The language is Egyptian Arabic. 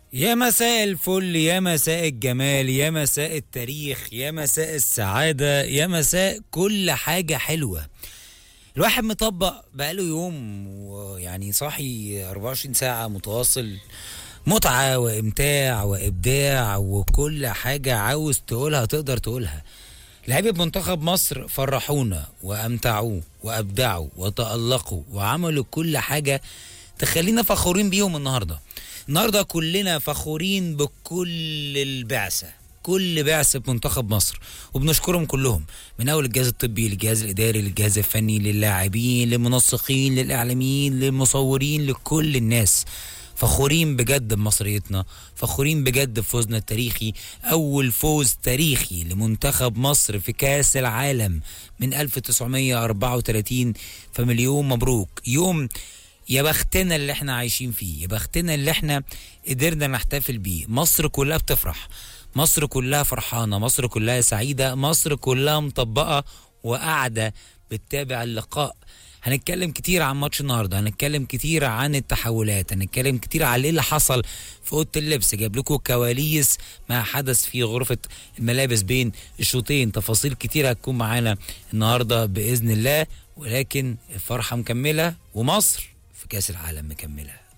يا مساء الفل يا مساء الجمال يا مساء التاريخ يا مساء السعادة يا مساء كل حاجة حلوة الواحد مطبق بقاله يوم ويعني صاحي 24 ساعة متواصل متعة وإمتاع وإبداع وكل حاجة عاوز تقولها تقدر تقولها لعيبة منتخب مصر فرحونا وأمتعوه وأبدعوا وتألقوا وعملوا كل حاجة تخلينا فخورين بيهم النهارده النهارده كلنا فخورين بكل البعثه كل بعثه منتخب مصر وبنشكرهم كلهم من اول الجهاز الطبي للجهاز الاداري للجهاز الفني للاعبين للمنسقين للاعلاميين للمصورين لكل الناس فخورين بجد بمصريتنا فخورين بجد بفوزنا التاريخي اول فوز تاريخي لمنتخب مصر في كاس العالم من 1934 فمليون مبروك يوم يا بختنا اللي احنا عايشين فيه يا بختنا اللي احنا قدرنا نحتفل بيه مصر كلها بتفرح مصر كلها فرحانة مصر كلها سعيدة مصر كلها مطبقة وقاعدة بتتابع اللقاء هنتكلم كتير عن ماتش النهارده هنتكلم كتير عن التحولات هنتكلم كتير عن ايه اللي حصل في اوضه اللبس جايب لكم كواليس ما حدث في غرفه الملابس بين الشوطين تفاصيل كتير هتكون معانا النهارده باذن الله ولكن الفرحه مكمله ومصر في كاس العالم مكمله